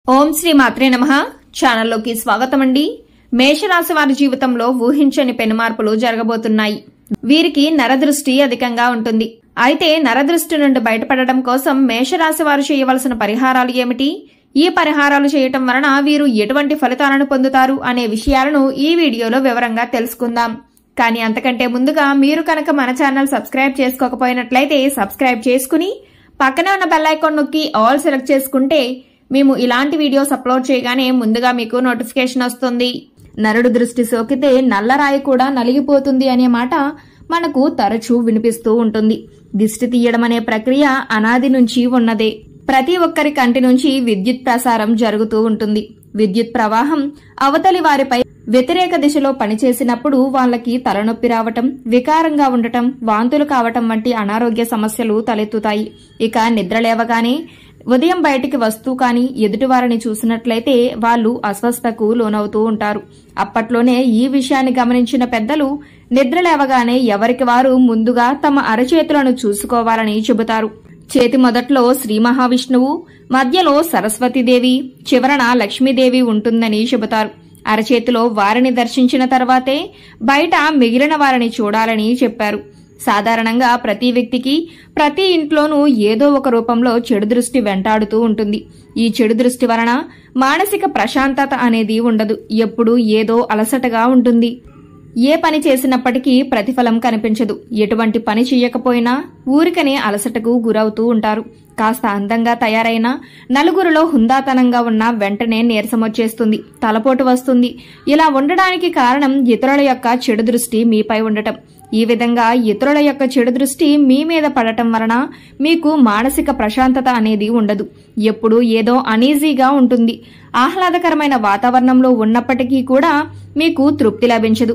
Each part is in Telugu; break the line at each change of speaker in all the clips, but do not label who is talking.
ఓం శ్రీ మాత్రే నమ ఛానల్లోకి స్వాగతం అండి మేషరాశి వారి జీవితంలో ఊహించని పెనుమార్పులు జరగబోతున్నాయి వీరికి నరదృష్టి అధికంగా ఉంటుంది అయితే నరదృష్టి నుండి బయటపడడం కోసం మేషరాశి వారు చేయవలసిన పరిహారాలు ఏమిటి ఈ పరిహారాలు చేయటం వలన వీరు ఎటువంటి ఫలితాలను పొందుతారు అనే విషయాలను ఈ వీడియోలో వివరంగా తెలుసుకుందాం కానీ అంతకంటే ముందుగా మీరు కనుక మన ఛానల్ సబ్స్క్రైబ్ చేసుకోకపోయినట్లయితే సబ్స్క్రైబ్ చేసుకుని పక్కనే ఉన్న బెల్ ఐకాన్ నొక్కి ఆల్ సెలెక్ట్ చేసుకుంటే మేము ఇలాంటి వీడియోస్ అప్లోడ్ చేయగానే ముందుగా మీకు నోటిఫికేషన్ వస్తుంది నరుడు దృష్టి సోకితే నల్లరాయి కూడా నలిగిపోతుంది అనే మాట మనకు తరచూ వినిపిస్తూ ఉంటుంది దిష్టి తీయడం అనే ప్రక్రియ అనాది నుంచి ఉన్నదే ప్రతి ఒక్కరి కంటి నుంచి విద్యుత్ ప్రసారం జరుగుతూ ఉంటుంది విద్యుత్ ప్రవాహం అవతలి వారిపై వ్యతిరేక దిశలో పనిచేసినప్పుడు వాళ్ళకి తలనొప్పి రావటం వికారంగా ఉండటం వాంతులు కావటం వంటి అనారోగ్య సమస్యలు తలెత్తుతాయి ఇక నిద్ర లేవగానే ఉదయం బయటికి వస్తూ కానీ ఎదుటివారిని చూసినట్లయితే వాళ్ళు అస్వస్థకు లోనవుతూ ఉంటారు అప్పట్లోనే ఈ విషయాన్ని గమనించిన పెద్దలు నిద్ర లేవగానే ఎవరికి వారు ముందుగా తమ అరచేతులను చూసుకోవాలని చెబుతారు చేతి మొదట్లో శ్రీ మహావిష్ణువు మధ్యలో సరస్వతీదేవి చివరన లక్ష్మీదేవి ఉంటుందని చెబుతారు అరచేతిలో వారిని దర్శించిన తర్వాతే బయట మిగిలిన వారిని చూడాలని చెప్పారు సాధారణంగా ప్రతి వ్యక్తికి ప్రతి ఇంట్లోనూ ఏదో ఒక రూపంలో చెడు దృష్టి వెంటాడుతూ ఉంటుంది ఈ చెడు దృష్టి వలన మానసిక ప్రశాంతత అనేది ఉండదు ఎప్పుడూ ఏదో అలసటగా ఉంటుంది ఏ పని చేసినప్పటికీ ప్రతిఫలం కనిపించదు ఎటువంటి పని చేయకపోయినా ఊరికనే అలసటకు గురవుతూ ఉంటారు కాస్త అందంగా తయారైన నలుగురిలో హుందాతనంగా ఉన్న వెంటనే నీరసం వచ్చేస్తుంది తలపోటు వస్తుంది ఇలా ఉండడానికి కారణం ఇతరుల యొక్క చెడు దృష్టి మీపై ఉండటం ఈ విధంగా ఇతరుల యొక్క చెడు దృష్టి మీ మీద పడటం వలన మీకు మానసిక ప్రశాంతత అనేది ఉండదు ఎప్పుడూ ఏదో అనీజీగా ఉంటుంది ఆహ్లాదకరమైన వాతావరణంలో ఉన్నప్పటికీ కూడా మీకు తృప్తి లభించదు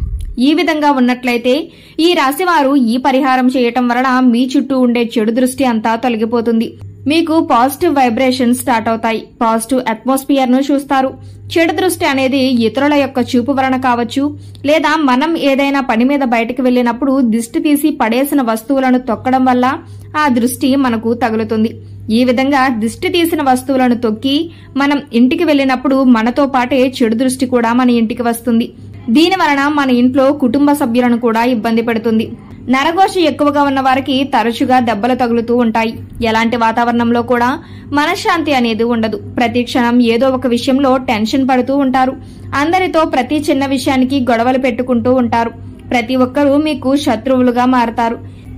ఈ విధంగా ఉన్నట్లయితే ఈ రాశివారు ఈ పరిహారం చేయటం వలన మీ చుట్టూ ఉండే చెడు దృష్టి అంతా తొలగిపోతుంది మీకు పాజిటివ్ వైబ్రేషన్ స్టార్ట్ అవుతాయి పాజిటివ్ అట్మాస్ఫియర్ ను చూస్తారు చెడు దృష్టి అనేది ఇతరుల యొక్క చూపు వలన కావచ్చు లేదా మనం ఏదైనా పని మీద బయటకు వెళ్ళినప్పుడు దిష్టి తీసి పడేసిన వస్తువులను తొక్కడం వల్ల ఆ దృష్టి మనకు తగులుతుంది ఈ విధంగా దిష్టి తీసిన వస్తువులను తొక్కి మనం ఇంటికి వెళ్ళినప్పుడు మనతో పాటే చెడు దృష్టి కూడా మన ఇంటికి వస్తుంది దీని వలన మన ఇంట్లో కుటుంబ సభ్యులను కూడా ఇబ్బంది పెడుతుంది నరఘోష ఎక్కువగా ఉన్న వారికి తరచుగా దెబ్బలు తగులుతూ ఉంటాయి ఎలాంటి వాతావరణంలో కూడా మనశ్శాంతి అనేది ఉండదు ప్రతి క్షణం ఏదో ఒక విషయంలో టెన్షన్ పడుతూ ఉంటారు అందరితో ప్రతి చిన్న విషయానికి గొడవలు పెట్టుకుంటూ ఉంటారు ప్రతి ఒక్కరూ మీకు శత్రువులుగా మారతారు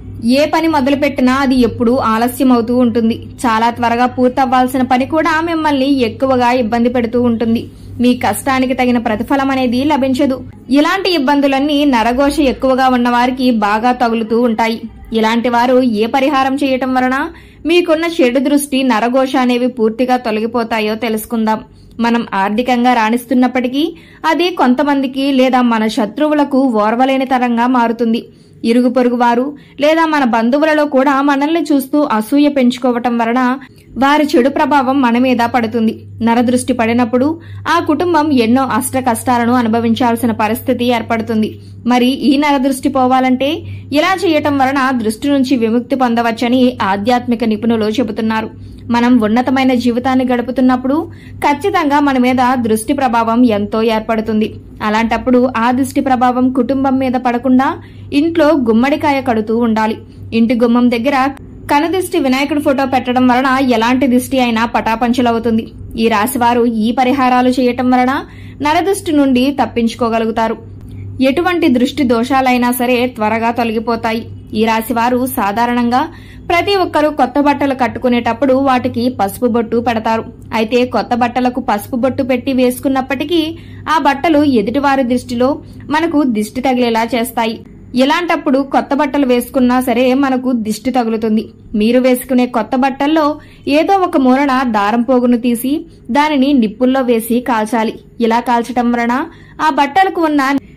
ఏ పని మొదలుపెట్టినా అది ఎప్పుడూ ఆలస్యం అవుతూ ఉంటుంది చాలా త్వరగా పూర్తవ్వాల్సిన పని కూడా మిమ్మల్ని ఎక్కువగా ఇబ్బంది పెడుతూ ఉంటుంది మీ కష్టానికి తగిన ప్రతిఫలం అనేది లభించదు ఇలాంటి ఇబ్బందులన్నీ నరఘోష ఎక్కువగా ఉన్న వారికి బాగా తగులుతూ ఉంటాయి ఇలాంటి వారు ఏ పరిహారం చేయటం వలన మీకున్న చెడు దృష్టి నరఘోష అనేవి పూర్తిగా తొలగిపోతాయో తెలుసుకుందాం మనం ఆర్థికంగా రాణిస్తున్నప్పటికీ అది కొంతమందికి లేదా మన శత్రువులకు ఓర్వలేని తరంగా మారుతుంది ఇరుగు పొరుగు వారు లేదా మన బంధువులలో కూడా మనల్ని చూస్తూ అసూయ పెంచుకోవటం వలన వారి చెడు ప్రభావం మన మీద పడుతుంది నరదృష్టి పడినప్పుడు ఆ కుటుంబం ఎన్నో అష్ట కష్టాలను అనుభవించాల్సిన పరిస్థితి ఏర్పడుతుంది మరి ఈ నరదృష్టి పోవాలంటే ఇలా చేయటం వలన దృష్టి నుంచి విముక్తి పొందవచ్చని ఆధ్యాత్మిక నిపుణులు చెబుతున్నారు మనం ఉన్నతమైన జీవితాన్ని గడుపుతున్నప్పుడు ఖచ్చితంగా మన మీద దృష్టి ప్రభావం ఎంతో ఏర్పడుతుంది అలాంటప్పుడు ఆ దృష్టి ప్రభావం కుటుంబం మీద పడకుండా ఇంట్లో గుమ్మడికాయ కడుతూ ఉండాలి ఇంటి గుమ్మం దగ్గర కనదిష్టి వినాయకుడి ఫోటో పెట్టడం వలన ఎలాంటి దిష్టి అయినా పటాపంచలవుతుంది ఈ రాశివారు ఈ పరిహారాలు చేయటం వలన నరదృష్టి నుండి తప్పించుకోగలుగుతారు ఎటువంటి దృష్టి దోషాలైనా సరే త్వరగా తొలగిపోతాయి ఈ రాశివారు సాధారణంగా ప్రతి ఒక్కరూ కొత్త బట్టలు కట్టుకునేటప్పుడు వాటికి పసుపు బొట్టు పెడతారు అయితే కొత్త బట్టలకు పసుపు బొట్టు పెట్టి వేసుకున్నప్పటికీ ఆ బట్టలు ఎదుటివారి దృష్టిలో మనకు దిష్టి తగిలేలా చేస్తాయి ఇలాంటప్పుడు కొత్త బట్టలు వేసుకున్నా సరే మనకు దిష్టి తగులుతుంది మీరు వేసుకునే కొత్త బట్టల్లో ఏదో ఒక మూలన దారం పోగును తీసి దానిని నిప్పుల్లో వేసి కాల్చాలి ఇలా కాల్చటం వలన ఆ బట్టలకు ఉన్న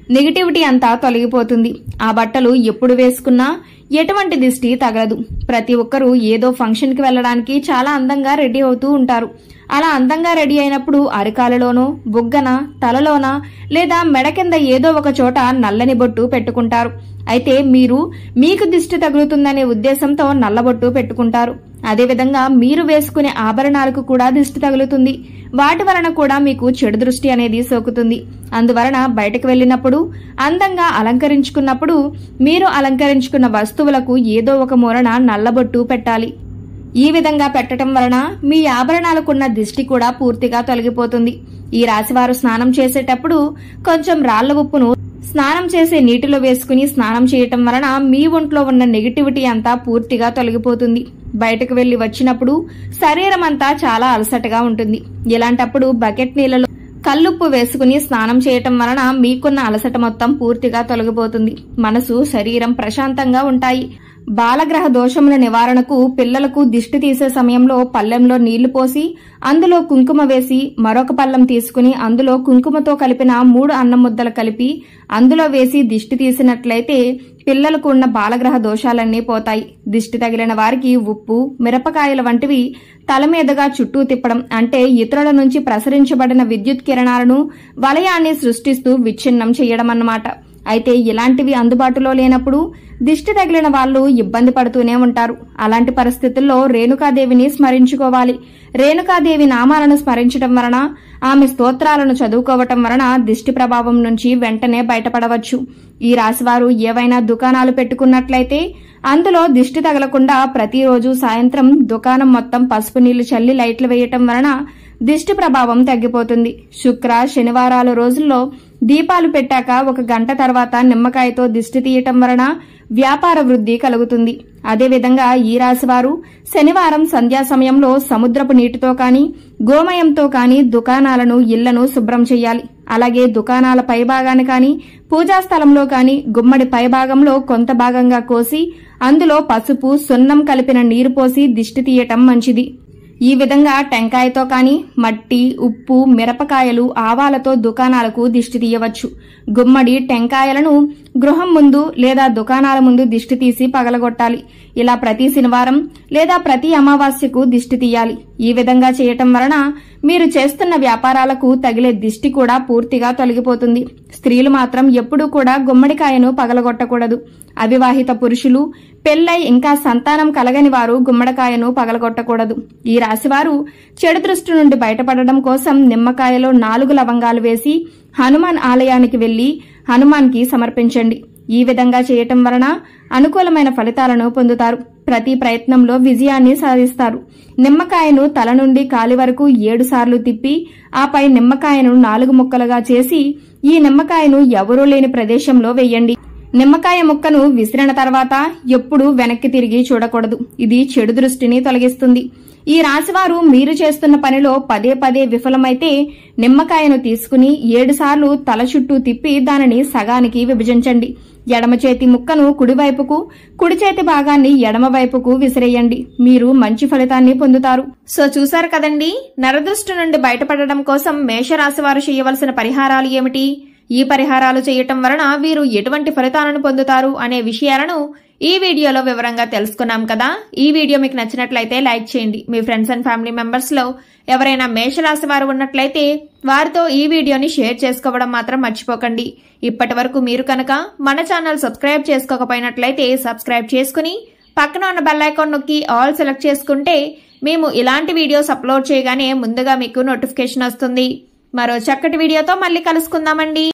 నెగిటివిటీ అంతా తొలగిపోతుంది ఆ బట్టలు ఎప్పుడు వేసుకున్నా ఎటువంటి దిష్టి తగలదు ప్రతి ఒక్కరూ ఏదో ఫంక్షన్కి వెళ్ళడానికి చాలా అందంగా రెడీ అవుతూ ఉంటారు అలా అందంగా రెడీ అయినప్పుడు అరికాలలోనో బుగ్గన తలలోన లేదా మెడ కింద ఏదో ఒక చోట నల్లని బొట్టు పెట్టుకుంటారు అయితే మీరు మీకు దిష్టి తగులుతుందనే ఉద్దేశంతో నల్లబొట్టు పెట్టుకుంటారు అదేవిధంగా మీరు వేసుకునే ఆభరణాలకు కూడా దిష్టి తగులుతుంది వాటి వలన కూడా మీకు చెడు దృష్టి అనేది సోకుతుంది అందువలన బయటకు వెళ్ళినప్పుడు అందంగా అలంకరించుకున్నప్పుడు మీరు అలంకరించుకున్న వస్తువులకు ఏదో ఒక మూలన నల్లబొట్టు పెట్టాలి ఈ విధంగా పెట్టడం వలన మీ ఆభరణాలకున్న దిష్టి కూడా పూర్తిగా తొలగిపోతుంది ఈ రాశివారు స్నానం చేసేటప్పుడు కొంచెం రాళ్ల ఉప్పును స్నానం చేసే నీటిలో వేసుకుని స్నానం చేయటం వలన మీ ఒంట్లో ఉన్న నెగిటివిటీ అంతా పూర్తిగా తొలగిపోతుంది బయటకు వెళ్లి వచ్చినప్పుడు శరీరం అంతా చాలా అలసటగా ఉంటుంది ఇలాంటప్పుడు బకెట్ నీళ్ళలో కల్లుప్పు వేసుకుని స్నానం చేయటం వలన మీకున్న అలసట మొత్తం పూర్తిగా తొలగిపోతుంది మనసు శరీరం ప్రశాంతంగా ఉంటాయి బాలగ్రహ దోషముల నివారణకు పిల్లలకు దిష్టి తీసే సమయంలో పళ్ళెంలో నీళ్లు పోసి అందులో కుంకుమ వేసి మరొక పళ్ళెం తీసుకుని అందులో కుంకుమతో కలిపిన మూడు అన్నం ముద్దలు కలిపి అందులో వేసి దిష్టి తీసినట్లయితే పిల్లలకు ఉన్న బాలగ్రహ దోషాలన్నీ పోతాయి దిష్టి తగిలిన వారికి ఉప్పు మిరపకాయల వంటివి తల మీదుగా చుట్టూ తిప్పడం అంటే ఇతరుల నుంచి ప్రసరించబడిన విద్యుత్ కిరణాలను వలయాన్ని సృష్టిస్తూ విచ్ఛిన్నం చేయడం అన్నమాట అయితే ఇలాంటివి అందుబాటులో లేనప్పుడు దిష్టి తగిలిన వాళ్ళు ఇబ్బంది పడుతూనే ఉంటారు అలాంటి పరిస్థితుల్లో రేణుకాదేవిని స్మరించుకోవాలి రేణుకాదేవి నామాలను స్మరించడం వలన ఆమె స్తోత్రాలను చదువుకోవటం వలన దిష్టి ప్రభావం నుంచి వెంటనే బయటపడవచ్చు ఈ రాశివారు ఏవైనా దుకాణాలు పెట్టుకున్నట్లయితే అందులో దిష్టి తగలకుండా ప్రతిరోజు సాయంత్రం దుకాణం మొత్తం పసుపు నీళ్లు చల్లి లైట్లు వేయటం వలన దిష్టి ప్రభావం తగ్గిపోతుంది శుక్ర శనివారాల రోజుల్లో దీపాలు పెట్టాక ఒక గంట తర్వాత నిమ్మకాయతో దిష్టి తీయటం వలన వ్యాపార వృద్ధి కలుగుతుంది అదేవిధంగా ఈ రాశివారు శనివారం సంధ్యా సమయంలో సముద్రపు నీటితో కాని గోమయంతో కాని దుకాణాలను ఇళ్లను శుభ్రం చేయాలి అలాగే దుకాణాల పైభాగాన్ని కాని పూజా స్థలంలో కాని గుమ్మడి పైభాగంలో కొంత భాగంగా కోసి అందులో పసుపు సున్నం కలిపిన నీరు పోసి దిష్టి తీయటం మంచిది ఈ విధంగా టెంకాయతో కాని మట్టి ఉప్పు మిరపకాయలు ఆవాలతో దుకాణాలకు దిష్టి తీయవచ్చు గుమ్మడి టెంకాయలను గృహం ముందు లేదా దుకాణాల ముందు దిష్టి తీసి పగలగొట్టాలి ఇలా ప్రతి శనివారం లేదా ప్రతి అమావాస్యకు దిష్టి తీయాలి ఈ విధంగా చేయటం వలన మీరు చేస్తున్న వ్యాపారాలకు తగిలే దిష్టి కూడా పూర్తిగా తొలగిపోతుంది స్త్రీలు మాత్రం ఎప్పుడూ కూడా గుమ్మడికాయను పగలగొట్టకూడదు అవివాహిత పురుషులు పెళ్లై ఇంకా సంతానం కలగని వారు గుమ్మడికాయను పగలగొట్టకూడదు ఈ రాశివారు చెడు దృష్టి నుండి బయటపడడం కోసం నిమ్మకాయలో నాలుగు లవంగాలు వేసి హనుమాన్ ఆలయానికి వెళ్లి హనుమాన్కి సమర్పించండి ఈ విధంగా చేయటం వలన అనుకూలమైన ఫలితాలను పొందుతారు ప్రతి ప్రయత్నంలో విజయాన్ని సాధిస్తారు నిమ్మకాయను తల నుండి కాలి వరకు ఏడు సార్లు తిప్పి ఆపై నిమ్మకాయను నాలుగు ముక్కలుగా చేసి ఈ నిమ్మకాయను ఎవరూ లేని ప్రదేశంలో వేయండి నిమ్మకాయ ముక్కను విసిరిన తర్వాత ఎప్పుడూ వెనక్కి తిరిగి చూడకూడదు ఇది చెడు దృష్టిని తొలగిస్తుంది ఈ రాశివారు మీరు చేస్తున్న పనిలో పదే పదే విఫలమైతే నిమ్మకాయను తీసుకుని ఏడుసార్లు తల చుట్టూ తిప్పి దానిని సగానికి విభజించండి ఎడమ చేతి ముక్కను కుడివైపుకు కుడి చేతి భాగాన్ని ఎడమ వైపుకు విసిరేయండి మీరు మంచి ఫలితాన్ని పొందుతారు సో చూశారు కదండి నరదృష్టి నుండి బయటపడడం కోసం మేషరాశి వారు చేయవలసిన పరిహారాలు ఏమిటి ఈ పరిహారాలు చేయటం వలన వీరు ఎటువంటి ఫలితాలను పొందుతారు అనే విషయాలను ఈ వీడియోలో వివరంగా తెలుసుకున్నాం కదా ఈ వీడియో మీకు నచ్చినట్లయితే లైక్ చేయండి మీ ఫ్రెండ్స్ అండ్ ఫ్యామిలీ మెంబర్స్ లో ఎవరైనా మేషరాశి వారు ఉన్నట్లయితే వారితో ఈ వీడియోని షేర్ చేసుకోవడం మాత్రం మర్చిపోకండి ఇప్పటి వరకు మీరు కనుక మన ఛానల్ సబ్స్క్రైబ్ చేసుకోకపోయినట్లయితే సబ్స్క్రైబ్ చేసుకుని పక్కన ఉన్న బెల్ ఐకాన్ నొక్కి ఆల్ సెలెక్ట్ చేసుకుంటే మేము ఇలాంటి వీడియోస్ అప్లోడ్ చేయగానే ముందుగా మీకు నోటిఫికేషన్ వస్తుంది మరో చక్కటి వీడియోతో మళ్ళీ కలుసుకుందామండి